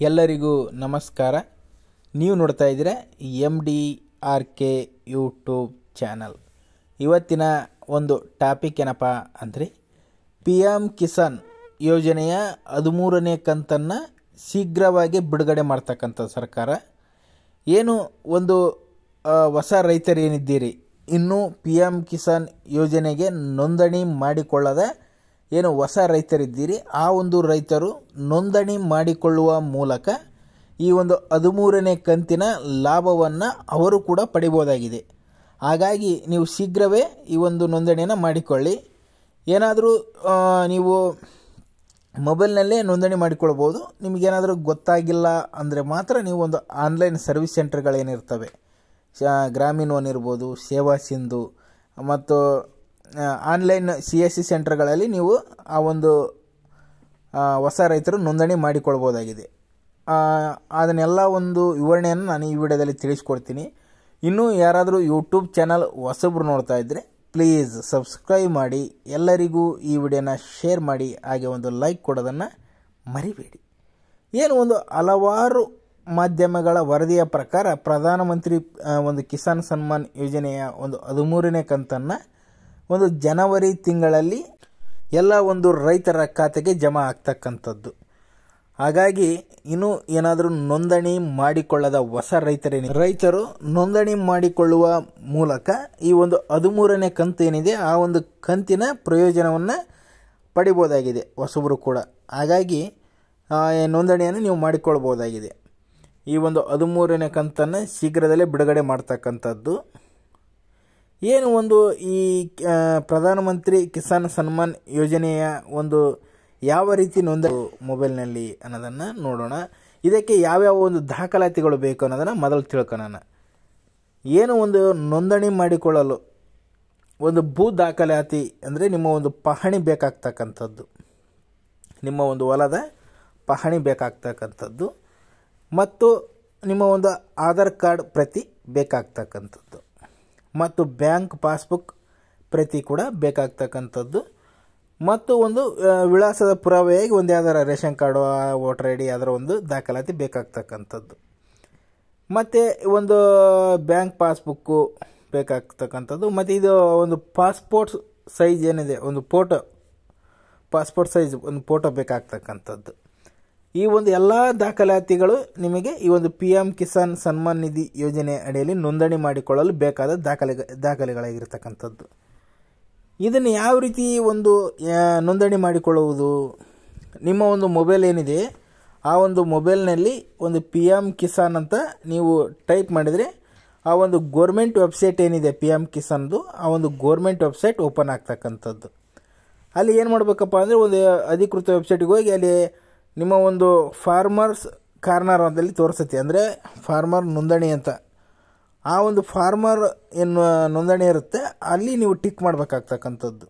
ಎಲ್ಲರಿಗೂ ನಮಸ್ಕಾರ ನೀವು ನೋಡ್ತಾ ಇದ್ದೀರಾ M D R K YouTube channel ಇವತ್ತಿನ ಒಂದು ಟಾಪಿಕ್ ಏನಪ್ಪ ಅಂದರೆ ಪಿ ಎಮ್ ಕಿಸಾನ್ ಯೋಜನೆಯ ಹದಿಮೂರನೇ ಕಂತನ್ನು ಶೀಘ್ರವಾಗಿ ಬಿಡುಗಡೆ ಮಾಡ್ತಕ್ಕಂಥ ಸರ್ಕಾರ ಏನು ಒಂದು ಆ, ಹೊಸ ರೈತರೇನಿದ್ದೀರಿ ಇನ್ನೂ ಪಿ ಎಮ್ ಕಿಸಾನ್ ಯೋಜನೆಗೆ ನೋಂದಣಿ ಮಾಡಿಕೊಳ್ಳದ ಏನು ಹೊಸ ರೈತರಿದ್ದೀರಿ ಆ ಒಂದು ರೈತರು ನೋಂದಣಿ ಮಾಡಿಕೊಳ್ಳುವ ಮೂಲಕ ಈ ಒಂದು ಹದಿಮೂರನೇ ಕಂತಿನ ಲಾಭವನ್ನು ಅವರು ಕೂಡ ಪಡಿಬೋದಾಗಿದೆ ಹಾಗಾಗಿ ನೀವು ಶೀಘ್ರವೇ ಈ ಒಂದು ನೋಂದಣಿಯನ್ನು ಮಾಡಿಕೊಳ್ಳಿ ಏನಾದರೂ ನೀವು ಮೊಬೈಲ್ನಲ್ಲೇ ನೋಂದಣಿ ಮಾಡಿಕೊಳ್ಬೋದು ನಿಮಗೇನಾದರೂ ಗೊತ್ತಾಗಿಲ್ಲ ಅಂದರೆ ಮಾತ್ರ ನೀವು ಒಂದು ಆನ್ಲೈನ್ ಸರ್ವಿಸ್ ಸೆಂಟರ್ಗಳೇನಿರ್ತವೆ ಶ ಗ್ರಾಮೀಣ ಒನ್ ಇರ್ಬೋದು ಸೇವಾ ಸಿಂಧು ಮತ್ತು ಆ, ಆನ್ಲೈನ್ ಸಿ ಎಸ್ ಸಿ ಸೆಂಟರ್ಗಳಲ್ಲಿ ನೀವು ಆ ಒಂದು ಆ, ಹೊಸ ರೈತರು ನೋಂದಣಿ ಮಾಡಿಕೊಳ್ಬೋದಾಗಿದೆ ಆ, ಅದನ್ನೆಲ್ಲ ಒಂದು ವಿವರಣೆಯನ್ನು ನಾನು ಈ ವಿಡಿಯೋದಲ್ಲಿ ತಿಳಿಸ್ಕೊಡ್ತೀನಿ ಇನ್ನೂ ಯಾರಾದರೂ ಯೂಟ್ಯೂಬ್ ಚಾನಲ್ ಹೊಸಬ್ರು ನೋಡ್ತಾ ಇದ್ದರೆ ಪ್ಲೀಸ್ ಸಬ್ಸ್ಕ್ರೈಬ್ ಮಾಡಿ ಎಲ್ಲರಿಗೂ ಈ ವಿಡಿಯೋನ ಶೇರ್ ಮಾಡಿ ಹಾಗೆ ಒಂದು ಲೈಕ್ ಕೊಡೋದನ್ನು ಮರಿಬೇಡಿ ಏನು ಒಂದು ಹಲವಾರು ಮಾಧ್ಯಮಗಳ ವರದಿಯ ಪ್ರಕಾರ ಪ್ರಧಾನಮಂತ್ರಿ ಆ, ಒಂದು ಕಿಸಾನ್ ಸನ್ಮಾನ್ ಯೋಜನೆಯ ಒಂದು ಹದಿಮೂರನೇ ಕಂತನ್ನು ಒಂದು ಜನವರಿ ತಿಂಗಳಲ್ಲಿ ಎಲ್ಲ ಒಂದು ರೈತರ ಖಾತೆಗೆ ಜಮಾ ಆಗ್ತಕ್ಕಂಥದ್ದು ಹಾಗಾಗಿ ಇನ್ನು ಏನಾದರೂ ನೋಂದಣಿ ಮಾಡಿಕೊಳ್ಳದ ಹೊಸ ರೈತರೇನಿ ರೈತರು ನೋಂದಣಿ ಮಾಡಿಕೊಳ್ಳುವ ಮೂಲಕ ಈ ಒಂದು ಹದಿಮೂರನೇ ಕಂತು ಏನಿದೆ ಆ ಒಂದು ಕಂತಿನ ಪ್ರಯೋಜನವನ್ನು ಪಡಿಬೋದಾಗಿದೆ ಹೊಸಬರು ಕೂಡ ಹಾಗಾಗಿ ಆ, ನೋಂದಣಿಯನ್ನು ನೀವು ಮಾಡಿಕೊಳ್ಬೋದಾಗಿದೆ ಈ ಒಂದು ಹದಿಮೂರನೇ ಕಂತನ್ನು ಶೀಘ್ರದಲ್ಲೇ ಬಿಡುಗಡೆ ಮಾಡ್ತಕ್ಕಂಥದ್ದು ಏನು ಒಂದು ಈ ಆ, ಪ್ರಧಾನಮಂತ್ರಿ ಕಿಸಾನ್ ಸನ್ಮಾನ್ ಯೋಜನೆಯ ಒಂದು ಯಾವ ರೀತಿ ನೋಂದ ಮೊಬೈಲ್ನಲ್ಲಿ ಅನ್ನೋದನ್ನು ನೋಡೋಣ ಇದಕ್ಕೆ ಯಾವ್ಯಾವ ಒಂದು ದಾಖಲಾತಿಗಳು ಬೇಕು ಅನ್ನೋದನ್ನು ಮೊದಲು ತಿಳ್ಕೊಳ್ಳೋಣ ಏನು ಒಂದು ನೋಂದಣಿ ಮಾಡಿಕೊಳ್ಳಲು ಒಂದು ಭೂ ದಾಖಲಾತಿ ಅಂದರೆ ನಿಮ್ಮ ಒಂದು ಪಹಣಿ ಬೇಕಾಗ್ತಕ್ಕಂಥದ್ದು ನಿಮ್ಮ ಒಂದು ಹೊಲದ ಪಹಣಿ ಬೇಕಾಗ್ತಕ್ಕಂಥದ್ದು ಮತ್ತು ನಿಮ್ಮ ಒಂದು ಆಧಾರ್ ಕಾರ್ಡ್ ಪ್ರತಿ ಬೇಕಾಗ್ತಕ್ಕಂಥದ್ದು ಮತ್ತು ಬ್ಯಾಂಕ್ ಪಾಸ್ಬುಕ್ ಪ್ರತಿ ಕೂಡ ಬೇಕಾಗ್ತಕ್ಕಂಥದ್ದು ಮತ್ತು ಒಂದು ಆ, ವಿಳಾಸದ ಪುರಾವೆಯಾಗಿ ಒಂದು ಯಾವ್ದಾರ ration card voter I D ಅದರ ಒಂದು ದಾಖಲಾತಿ ಬೇಕಾಗ್ತಕ್ಕಂಥದ್ದು ಮತ್ತು ಒಂದು ಬ್ಯಾಂಕ್ ಪಾಸ್ಬುಕ್ಕು ಬೇಕಾಗ್ತಕ್ಕಂಥದ್ದು ಮತ್ತು ಇದು ಒಂದು ಪಾಸ್ಪೋರ್ಟ್ ಸೈಜ್ ಏನಿದೆ ಒಂದು ಫೋಟೋ ಪಾಸ್ಪೋರ್ಟ್ ಸೈಜ್ ಒಂದು ಫೋಟೋ ಬೇಕಾಗ್ತಕ್ಕಂಥದ್ದು ಈ ಒಂದು ಎಲ್ಲ ದಾಖಲಾತಿಗಳು ನಿಮಗೆ ಈ ಒಂದು ಪಿ ಎಮ್ ಕಿಸಾನ್ ಸನ್ಮಾನ್ ನಿಧಿ ಯೋಜನೆ ಅಡಿಯಲ್ಲಿ ನೋಂದಣಿ ಮಾಡಿಕೊಳ್ಳಲು ಬೇಕಾದ ದಾಖಲೆ ದಾಖಲೆಗಳಾಗಿರ್ತಕ್ಕಂಥದ್ದು ಇದನ್ನು ಯಾವ ರೀತಿ ಒಂದು ಆ, ನೋಂದಣಿ ಮಾಡಿಕೊಳ್ಳುವುದು ನಿಮ್ಮ ಒಂದು ಮೊಬೈಲ್ ಏನಿದೆ ಆ ಒಂದು ಮೊಬೈಲ್ನಲ್ಲಿ ಒಂದು ಪಿ ಎಮ್ ಕಿಸಾನ್ ಅಂತ ನೀವು ಟೈಪ್ ಮಾಡಿದರೆ ಆ ಒಂದು ಗೋರ್ಮೆಂಟ್ ವೆಬ್ಸೈಟ್ ಏನಿದೆ ಪಿ ಎಮ್ ಕಿಸಾನ್ದು ಆ ಒಂದು ಗೋರ್ಮೆಂಟ್ ವೆಬ್ಸೈಟ್ ಓಪನ್ ಆಗ್ತಕ್ಕಂಥದ್ದು ಅಲ್ಲಿ ಏನು ಮಾಡಬೇಕಪ್ಪ ಅಂದರೆ ಒಂದು ಅಧಿಕೃತ ವೆಬ್ಸೈಟ್ಗೆ ಹೋಗಿ ಅಲ್ಲಿ ನಿಮ್ಮ ಒಂದು ಫಾರ್ಮರ್ಸ್ ಕಾರ್ನರ್ ಅಂತಲ್ಲಿ ತೋರಿಸುತ್ತೆ ಅಂದರೆ ಫಾರ್ಮರ್ ನೋಂದಣಿ ಅಂತ ಆ ಒಂದು ಫಾರ್ಮರ್ ಏನು ನೋಂದಣಿ ಇರುತ್ತೆ ಅಲ್ಲಿ ನೀವು ಟಿಕ್ ಮಾಡಬೇಕಾಗ್ತಕ್ಕಂಥದ್ದು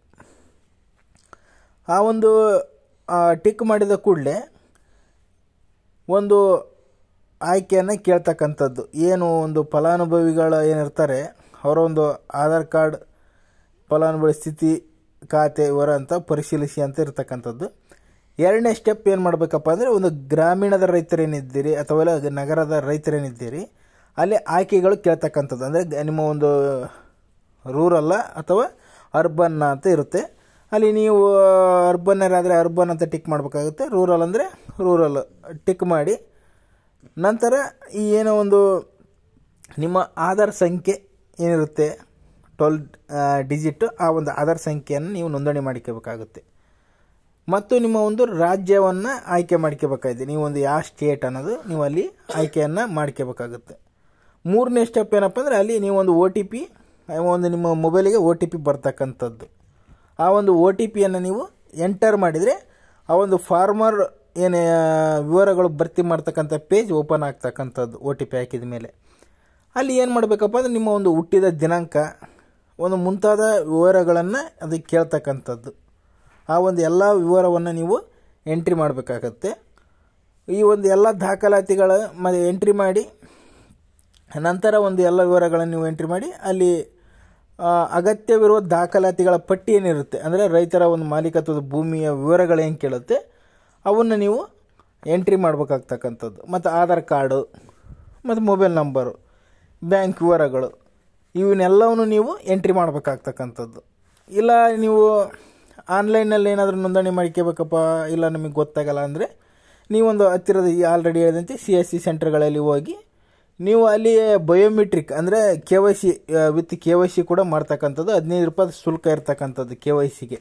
ಆ ಒಂದು ಆ, ಟಿಕ್ ಮಾಡಿದ ಕೂಡಲೇ ಒಂದು ಆಯ್ಕೆಯನ್ನು ಕೇಳ್ತಕ್ಕಂಥದ್ದು ಏನು ಒಂದು ಫಲಾನುಭವಿಗಳು ಏನಿರ್ತಾರೆ ಅವರ ಒಂದು ಆಧಾರ್ ಕಾರ್ಡ್ ಫಲಾನುಭವಿ ಸ್ಥಿತಿ ಖಾತೆ ವಿವರ ಅಂತ ಪರಿಶೀಲಿಸಿ ಅಂತ ಇರ್ತಕ್ಕಂಥದ್ದು ಎರಡನೇ ಸ್ಟೆಪ್ ಏನು ಮಾಡಬೇಕಪ್ಪ ಅಂದರೆ ಒಂದು ಗ್ರಾಮೀಣದ ರೈತರೇನಿದ್ದೀರಿ ಅಥವಾ ಇಲ್ಲ ನಗರದ ರೈತರೇನಿದ್ದೀರಿ ಅಲ್ಲಿ ಆಯ್ಕೆಗಳು ಕೇಳ್ತಕ್ಕಂಥದ್ದು ಅಂದರೆ ನಿಮ್ಮ ಒಂದು ರೂರಲ್ಲ ಅಥವಾ ಅರ್ಬನ್ ಅಂತ ಇರುತ್ತೆ ಅಲ್ಲಿ ನೀವು ಅರ್ಬನ್ನರಾದರೆ ಅರ್ಬನ್ ಅಂತ ಟಿಕ್ ಮಾಡಬೇಕಾಗುತ್ತೆ ರೂರಲ್ ಅಂದರೆ ರೂರಲ್ ಟಿಕ್ ಮಾಡಿ ನಂತರ ಈ ಏನೋ ಒಂದು ನಿಮ್ಮ ಆಧಾರ್ ಸಂಖ್ಯೆ ಏನಿರುತ್ತೆ ಟ್ವೆಲ್ ಡಿಜಿಟ್ ಆ ಒಂದು ಆಧಾರ್ ಸಂಖ್ಯೆಯನ್ನು ನೀವು ನೋಂದಣಿ ಮಾಡ್ಕೋಬೇಕಾಗುತ್ತೆ ಮತ್ತು ನಿಮ್ಮ ಒಂದು ರಾಜ್ಯವನ್ನು ಆಯ್ಕೆ ಮಾಡ್ಕೋಬೇಕಾಗಿದೆ ನೀವು ಒಂದು ಯಾವ ಸ್ಟೇಟ್ ಅನ್ನೋದು ನೀವು ಅಲ್ಲಿ ಆಯ್ಕೆಯನ್ನು ಮಾಡ್ಕೋಬೇಕಾಗುತ್ತೆ ಮೂರನೇ ಸ್ಟೆಪ್ ಏನಪ್ಪ ಅಂದರೆ ಅಲ್ಲಿ ನೀವು ಒಂದು ಒ ಟಿ ಪಿ ಒಂದು ನಿಮ್ಮ ಮೊಬೈಲಿಗೆ ಒ ಟಿ ಪಿ ಬರ್ತಕ್ಕಂಥದ್ದು ಆ ಒಂದು ಒ ಟಿ ಪಿಯನ್ನು ನೀವು ಎಂಟರ್ ಮಾಡಿದರೆ ಆ ಒಂದು ಫಾರ್ಮರ್ ಏನು ವಿವರಗಳು ಭರ್ತಿ ಮಾಡ್ತಕ್ಕಂಥ ಪೇಜ್ ಓಪನ್ ಆಗ್ತಕ್ಕಂಥದ್ದು ಒ ಟಿ ಪಿ ಹಾಕಿದ ಮೇಲೆ ಅಲ್ಲಿ ಏನು ಮಾಡಬೇಕಪ್ಪ ಅಂದರೆ ನಿಮ್ಮ ಒಂದು ಹುಟ್ಟಿದ ದಿನಾಂಕ ಒಂದು ಮುಂತಾದ ವಿವರಗಳನ್ನು ಅದಕ್ಕೆ ಕೇಳ್ತಕ್ಕಂಥದ್ದು ಆ ಒಂದು ಎಲ್ಲ ವಿವರವನ್ನು ನೀವು ಎಂಟ್ರಿ ಮಾಡಬೇಕಾಗತ್ತೆ ಈ ಒಂದು ಎಲ್ಲ ದಾಖಲಾತಿಗಳ ಮ ಎಂಟ್ರಿ ಮಾಡಿ ನಂತರ ಒಂದು ಎಲ್ಲ ವಿವರಗಳನ್ನು ನೀವು ಎಂಟ್ರಿ ಮಾಡಿ ಅಲ್ಲಿ ಆ, ಅಗತ್ಯವಿರುವ ದಾಖಲಾತಿಗಳ ಪಟ್ಟಿ ಏನಿರುತ್ತೆ ಅಂದರೆ ರೈತರ ಒಂದು ಮಾಲೀಕತ್ವದ ಭೂಮಿಯ ವಿವರಗಳೇನು ಕೇಳುತ್ತೆ ಅವನ್ನು ನೀವು ಎಂಟ್ರಿ ಮಾಡ್ಬೇಕಾಗ್ತಕ್ಕಂಥದ್ದು ಮತ್ತು ಆಧಾರ್ ಕಾರ್ಡು ಮತ್ತು ಮೊಬೈಲ್ ನಂಬರು ಬ್ಯಾಂಕ್ ವಿವರಗಳು ಇವನ್ನೆಲ್ಲವನ್ನು ನೀವು ಎಂಟ್ರಿ ಮಾಡಬೇಕಾಗ್ತಕ್ಕಂಥದ್ದು ಇಲ್ಲ ನೀವು ಆನ್ಲೈನಲ್ಲಿ ಏನಾದರೂ ನೋಂದಣಿ ಮಾಡ್ಕೋಬೇಕಪ್ಪ ಇಲ್ಲ ನಮಗೆ ಗೊತ್ತಾಗಲ್ಲ ಅಂದರೆ ನೀವೊಂದು ಹತ್ತಿರದ ಈ ಆಲ್ರೆಡಿ ಹೇಳಿದಂತೆ ಸಿ ಎಸ್ ಸಿ ಸೆಂಟರ್ಗಳಲ್ಲಿ ಹೋಗಿ ನೀವು ಅಲ್ಲಿ ಬಯೋಮೆಟ್ರಿಕ್ ಅಂದರೆ K Y C with K Y C ಕೂಡ ಮಾಡ್ತಕ್ಕಂಥದ್ದು ಹದಿನೈದು ರೂಪಾಯಿ ಶುಲ್ಕ ಇರ್ತಕ್ಕಂಥದ್ದು ಕೆ ವೈ ಸಿಗೆ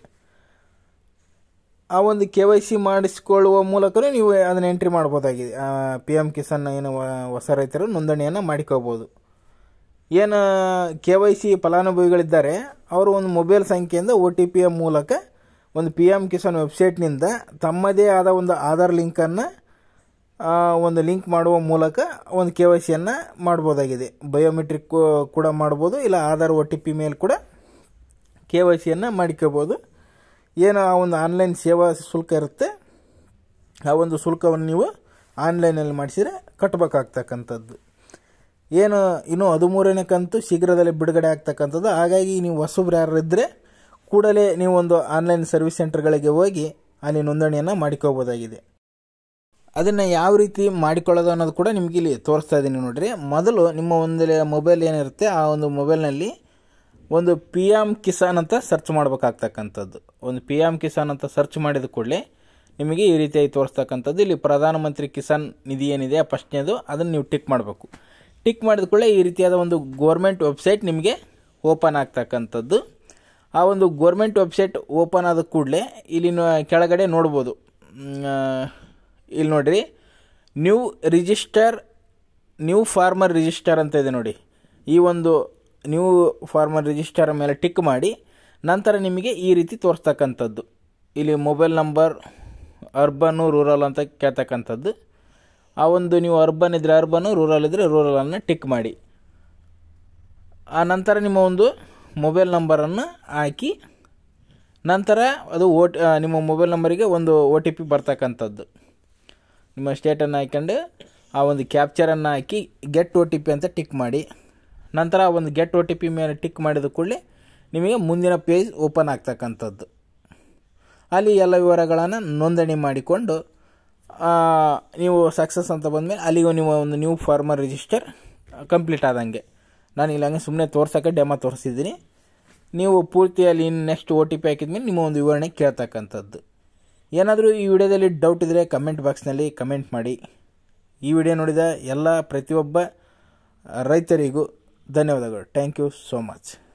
ಆ ಒಂದು ಕೆ ವೈ ಸಿ ಮಾಡಿಸ್ಕೊಳ್ಳುವ ಮೂಲಕವೇ ನೀವು ಅದನ್ನು ಎಂಟ್ರಿ ಮಾಡ್ಬೋದಾಗಿದೆ ಪಿ ಎಮ್ ಕಿಸಾನ್ ಏನು ಹೊಸ ರೈತರು ನೋಂದಣಿಯನ್ನು ಮಾಡಿಕೋಬೋದು ಏನು ಕೆ ವೈ ಸಿ ಫಲಾನುಭವಿಗಳಿದ್ದಾರೆ ಅವರು ಒಂದು ಮೊಬೈಲ್ ಸಂಖ್ಯೆಯಿಂದ ಒ ಟಿ ಪಿಯ ಮೂಲಕ ಒಂದು ಪಿ ಎಮ್ ಕಿಸಾನ್ ವೆಬ್ಸೈಟ್ನಿಂದ ತಮ್ಮದೇ ಆದ ಒಂದು ಆಧಾರ್ ಲಿಂಕನ್ನು ಒಂದು ಲಿಂಕ್ ಮಾಡುವ ಮೂಲಕ ಒಂದು ಕೆ ವೈ ಸಿಯನ್ನು ಮಾಡ್ಬೋದಾಗಿದೆ ಬಯೋಮೆಟ್ರಿಕ್ ಕೂಡ ಮಾಡ್ಬೋದು ಇಲ್ಲ ಆಧಾರ್ ಒ ಟಿ ಪಿ ಮೇಲೆ ಕೂಡ ಕೆ ವೈ ಸಿಯನ್ನು ಮಾಡ್ಕೋಬೋದು ಏನು ಆ ಒಂದು ಆನ್ಲೈನ್ ಸೇವಾ ಶುಲ್ಕ ಇರುತ್ತೆ ಆ ಒಂದು ಶುಲ್ಕವನ್ನು ನೀವು ಆನ್ಲೈನಲ್ಲಿ ಮಾಡಿಸಿದರೆ ಕಟ್ಟಬೇಕಾಗ್ತಕ್ಕಂಥದ್ದು ಏನು ಇನ್ನು ಹದಿಮೂರನೇ ಕಂತು ಶೀಘ್ರದಲ್ಲೇ ಬಿಡುಗಡೆ ಆಗ್ತಕ್ಕಂಥದ್ದು ಹಾಗಾಗಿ ನೀವು ಹೊಸಬ್ರು ಯಾರು ಇದ್ದರೆ ಕೂಡಲೇ ನೀವು ಒಂದು ಆನ್ಲೈನ್ ಸರ್ವಿಸ್ ಸೆಂಟರ್ಗಳಿಗೆ ಹೋಗಿ ಅಲ್ಲಿ ನೋಂದಣಿಯನ್ನು ಮಾಡಿಕೋಬೋದಾಗಿದೆ ಅದನ್ನು ಯಾವ ರೀತಿ ಮಾಡಿಕೊಳ್ಳೋದು ಅನ್ನೋದು ಕೂಡ ನಿಮಗೆ ಇಲ್ಲಿ ತೋರಿಸ್ತಾ ಇದ್ದೀನಿ ನೋಡಿರಿ ಮೊದಲು ನಿಮ್ಮ ಒಂದು ಮೊಬೈಲ್ ಏನಿರುತ್ತೆ ಆ ಒಂದು ಮೊಬೈಲ್ನಲ್ಲಿ ಒಂದು ಪಿ ಎಮ್ ಕಿಸಾನ್ ಅಂತ ಸರ್ಚ್ ಮಾಡಬೇಕಾಗ್ತಕ್ಕಂಥದ್ದು ಒಂದು ಪಿ ಎಮ್ ಕಿಸಾನ್ ಅಂತ ಸರ್ಚ್ ಮಾಡಿದ ಕೂಡಲೇ ನಿಮಗೆ ಈ ರೀತಿಯಾಗಿ ತೋರಿಸ್ತಕ್ಕಂಥದ್ದು ಇಲ್ಲಿ ಪ್ರಧಾನಮಂತ್ರಿ ಕಿಸಾನ್ ನಿಧಿ ಏನಿದೆ ಫಸ್ಟ್ನೇದು ಅದನ್ನು ನೀವು ಟಿಕ್ ಮಾಡಬೇಕು ಟಿಕ್ ಮಾಡಿದ ಕೂಡಲೇ ಈ ರೀತಿಯಾದ ಒಂದು ಗೋರ್ಮೆಂಟ್ ವೆಬ್ಸೈಟ್ ನಿಮಗೆ ಓಪನ್ ಆಗ್ತಕ್ಕಂಥದ್ದು ಆ ಒಂದು ಗೋರ್ಮೆಂಟ್ ವೆಬ್ಸೈಟ್ ಓಪನ್ ಆದ ಕೂಡಲೇ ಇಲ್ಲಿ ಕೆಳಗಡೆ ನೋಡ್ಬೋದು ಇಲ್ಲಿ ನೋಡಿರಿ new register new farmer register ಅಂತ ಇದೆ ನೋಡಿ ಈ ಒಂದು ನ್ಯೂ ಫಾರ್ಮರ್ ರಿಜಿಸ್ಟರ್ ಮೇಲೆ ಟಿಕ್ ಮಾಡಿ ನಂತರ ನಿಮಗೆ ಈ ರೀತಿ ತೋರಿಸ್ತಕ್ಕಂಥದ್ದು ಇಲ್ಲಿ ಮೊಬೈಲ್ ನಂಬರ್ ಅರ್ಬನ್ನು ರೂರಲ್ ಅಂತ ಕೇಳ್ತಕ್ಕಂಥದ್ದು ಆ ಒಂದು ನೀವು ಅರ್ಬನ್ ಇದ್ದರೆ ಅರ್ಬನ್ನು ರೂರಲ್ ಇದ್ದರೆ ರೂರಲನ್ನು ಟಿಕ್ ಮಾಡಿ ಆ ನಂತರ ನಿಮ್ಮ ಒಂದು ಮೊಬೈಲ್ ನಂಬರನ್ನು ಹಾಕಿ ನಂತರ ಅದು ಓ ಟಿ ನಿಮ್ಮ ಮೊಬೈಲ್ ನಂಬರಿಗೆ ಒಂದು ಒ ಟಿ ಪಿ ಬರ್ತಕ್ಕಂಥದ್ದು ನಿಮ್ಮ ಸ್ಟೇಟನ್ನು ಹಾಕ್ಕೊಂಡು ಆ ಒಂದು ಕ್ಯಾಪ್ಚರನ್ನು ಹಾಕಿ ಗೆಟ್ ಒ ಟಿ ಪಿ ಅಂತ ಟಿಕ್ ಮಾಡಿ ನಂತರ ಆ ಒಂದು ಗೆಟ್ ಒ ಟಿ ಪಿ ಮೇಲೆ ಟಿಕ್ ಮಾಡಿದ ಕೂಡಲೇ ನಿಮಗೆ ಮುಂದಿನ ಪೇಜ್ ಓಪನ್ ಆಗ್ತಕ್ಕಂಥದ್ದು ಅಲ್ಲಿ ಎಲ್ಲ ವಿವರಗಳನ್ನು ನೋಂದಣಿ ಮಾಡಿಕೊಂಡು ನೀವು ಸಕ್ಸಸ್ ಅಂತ ಬಂದಮೇಲೆ ಅಲ್ಲಿಗೂ ನೀವು ಒಂದು ನ್ಯೂ ಫಾರ್ಮರ್ ರಿಜಿಸ್ಟರ್ ಕಂಪ್ಲೀಟ್ ಆದಂಗೆ ನಾನು ಇಲ್ಲಿ ಹಂಗೆ ಸುಮ್ಮನೆ ತೋರ್ಸೋಕ್ಕೆ ಡೆಮೋ ತೋರಿಸಿದ್ದೀನಿ ನೀವು ಪೂರ್ತಿ ಅಲ್ಲಿ ನೆಕ್ಸ್ಟ್ ಒ ಟಿ ಪಿ ಹಾಕಿದ್ಮೇಲೆ ನಿಮ್ಮ ಒಂದು ವಿವರಣೆ ಕೇಳ್ತಕ್ಕಂಥದ್ದು ಏನಾದರೂ ಈ ವಿಡಿಯೋದಲ್ಲಿ ಡೌಟ್ ಇದ್ದರೆ ಕಮೆಂಟ್ ಬಾಕ್ಸ್ನಲ್ಲಿ ಕಮೆಂಟ್ ಮಾಡಿ ಈ ವಿಡಿಯೋ ನೋಡಿದ ಎಲ್ಲ ಪ್ರತಿಯೊಬ್ಬ ರೈತರಿಗೂ ಧನ್ಯವಾದಗಳು ಥ್ಯಾಂಕ್ ಯು ಸೋ ಮಚ್